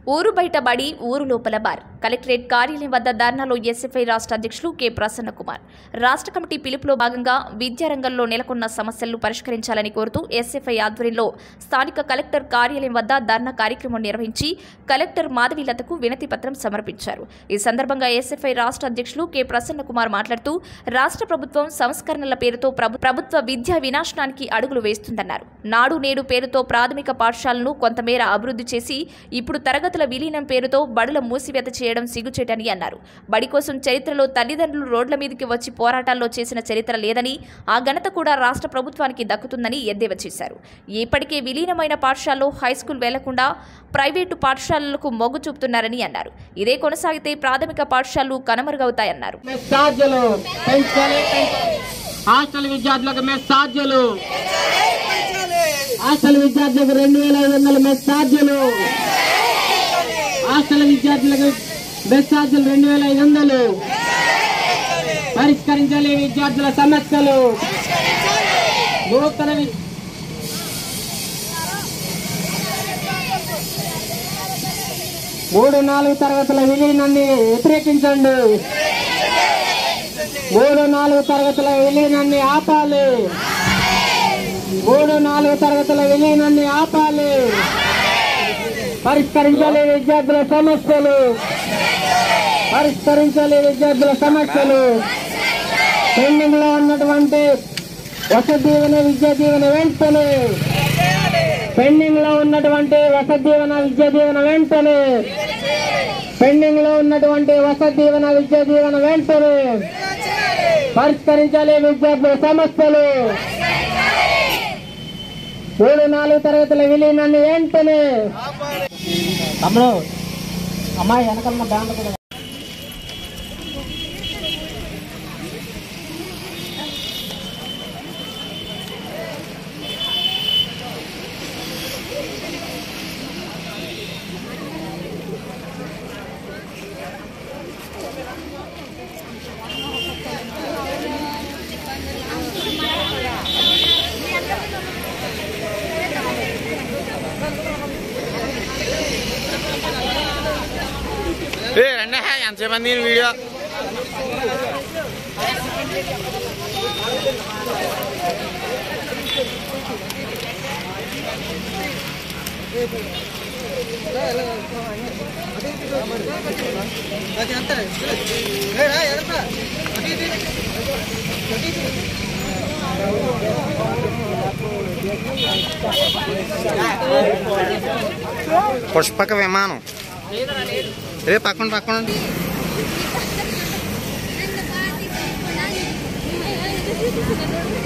ఊరు బయట బడి ఊరు లోపల బార్ కలెక్టరేట్ కార్యాలయం వద్ద ధర్నాలో ఎస్ఎఫ్ఐ రాష్ట్ర అధ్యక్షులు కె ప్రసన్న కుమార్ రాష్ట్ర కమిటీ పిలుపులో భాగంగా విద్యారంగంలో నెలకొన్న సమస్యలను పరిష్కరించాలని కోరుతూ ఎస్ఎఫ్ఐ ఆధ్వర్యంలో స్థానిక కలెక్టర్ కార్యాలయం వద్ద ధర్నా కార్యక్రమం నిర్వహించి కలెక్టర్ మాధవీలతకు వినతి పత్రం సమర్పించారు ఈ సందర్భంగా ఎస్ఎఫ్ఐ రాష్ట్ర అధ్యక్షులు కె ప్రసన్న కుమార్ మాట్లాడుతూ రాష్ట్ర ప్రభుత్వం సంస్కరణల పేరుతో ప్రభు- ప్రభుత్వ విద్యా వినాశనానికి అడుగులు వేస్తుందన్నారు నాడు నేడు పేరుతో ప్రాథమిక పాఠశాలను కొంతమేర అభివృద్ధి చేసి ఇప్పుడు తరగతుల విలీనం పేరుతో బడుల మూసివేత చేయడం సిగ్గుచేటని అన్నారు బడి కోసం చరిత్రలో తల్లిదండ్రులు రోడ్ల మీదకి వచ్చి పోరాటాల్లో చేసిన చరిత్ర లేదని ఆ ఘనత కూడా రాష్ట్ర ప్రభుత్వానికి దక్కుతుందని ఎద్దేవా చేశారు ఇప్పటికే విలీనమైన పాఠశాలలో హైస్కూల్ వెళ్లకుండా ప్రైవేటు పాఠశాలలకు మొగ్గు చూపుతున్నారని అన్నారు ఇదే కొనసాగితే ప్రాథమిక పాఠశాలలు కనుమరుగవుతాయన్నారు మెస్ ఛార్జీలు పెంచాలి పెంచాలి. హాస్టల్ విద్యార్థులకు మెస్ ఛార్జీలు హాస్టల్ విద్యార్థులకు రెండు వేల ఐదు వందల మెస్ ఛార్జీలు హాస్టల్ విద్యార్థులకు మెస్ ఛార్జీలు రెండు వేల ఐదు వందలు పరిష్కరించాలి విద్యార్థుల సమస్యలు నూతన వి- మూడు నాలుగు తరగతుల విలీనాన్ని వ్యతిరేకించండి మూడు నాలుగు తరగతుల విలీనాన్ని ఆపాలి మూడు నాలుగు తరగతుల విలీనాన్ని ఆపాలి పరిష్కరించాలి విద్యార్థుల సమస్యలు పరిష్కరించాలి విద్యార్థుల సమస్యలు పెండింగ్ లో ఉన్నటువంటి వసతి దీవెన విద్యా దీవెన వెంటనే పెండింగ్ లో ఉన్నటువంటి వసతి దీవెన విద్యా దీవెన వెంటనే పెండింగ్ లో ఉన్నటువంటి వసతి దీవెన విద్యా దీవెన వెంటనే పరిష్కరించాలి విద్యార్థుల సమస్యలు మూడు నాలుగు తరగతుల విలీనాన్ని వెంటనే తమ్ముడు అమ్మాయి వెనకన్న బ్యాండ్ కూడా ఏ రండి ఎంతసేపు అంది వీడియో పుష్పక విమానం ఏ పక్కన పక్కన ఉండి. Thank you.